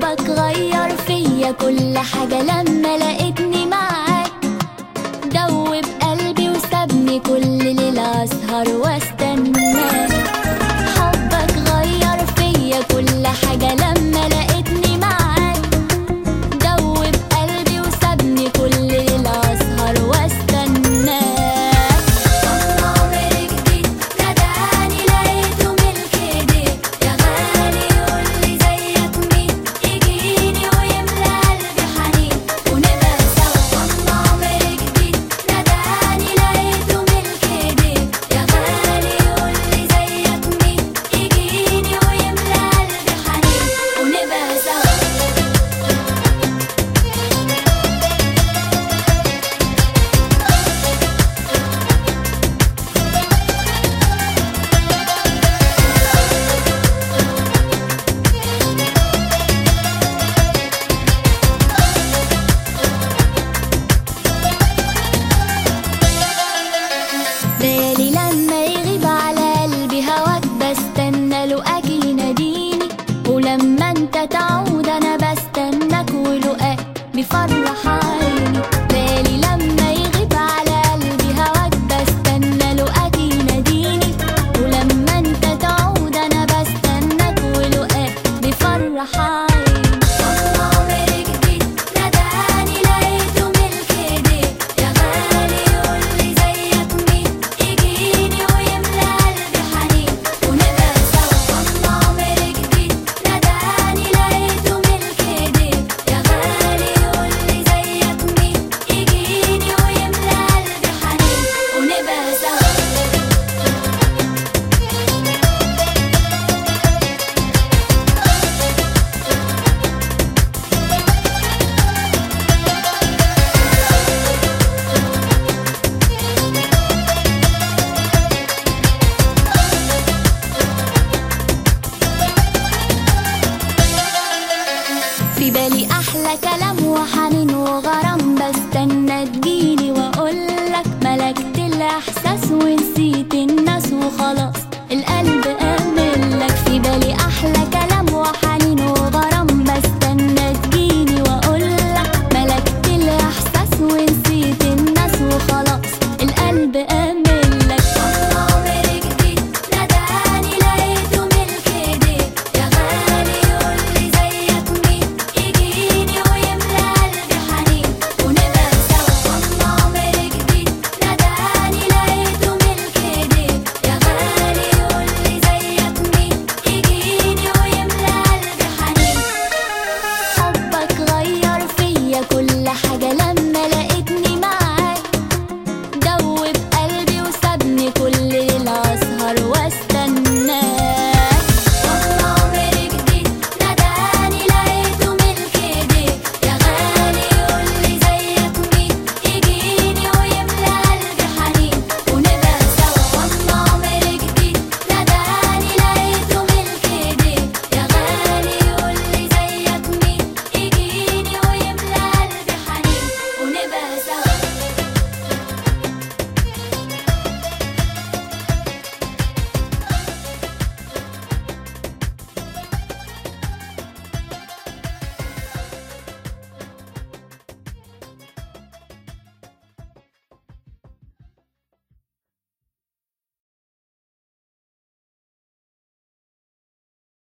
حبك غير فيا كل حاجة لما لقيتني معاك دوب قلبي وسابني كل ليلة أسهر واستناك حبك غير فيا كل حاجة لما لقيتني معاك دوب قلبي وسابني كل ليلة أسهر واستناك عمري جديد نداني لقيته ملك ايديك يا غالي قولي زيك مين يجيني ويملى قلبي حنين ونبقى سوا عمري جديد نداني لقيته ملك ايديك يا غالي قولي زيك مين يجيني ويملى قلبي حنين ونبقى سوا بالي لما يغيب على قلبي هواك بستنى له اجي يناديني ولما انت تعود انا بستناك ولقاك بيفرح عيني بالي لما يغيب على قلبي هواك بستنى له اجي يناديني ولما انت تعود انا بستناك ولقاك بيفرح عيني عمري جديد نداني لقيته ملك ايديك يا غالي قولي زيك مين يجيني ويملى قلبي حنين ونبقى سوا عمري جديد نداني لقيته ملك ايديك يا غالي قولي زيك مين يجيني ويملى قلبي حنين ونبقى سوا في بالي احلى كلام وحنين وغرام بستنى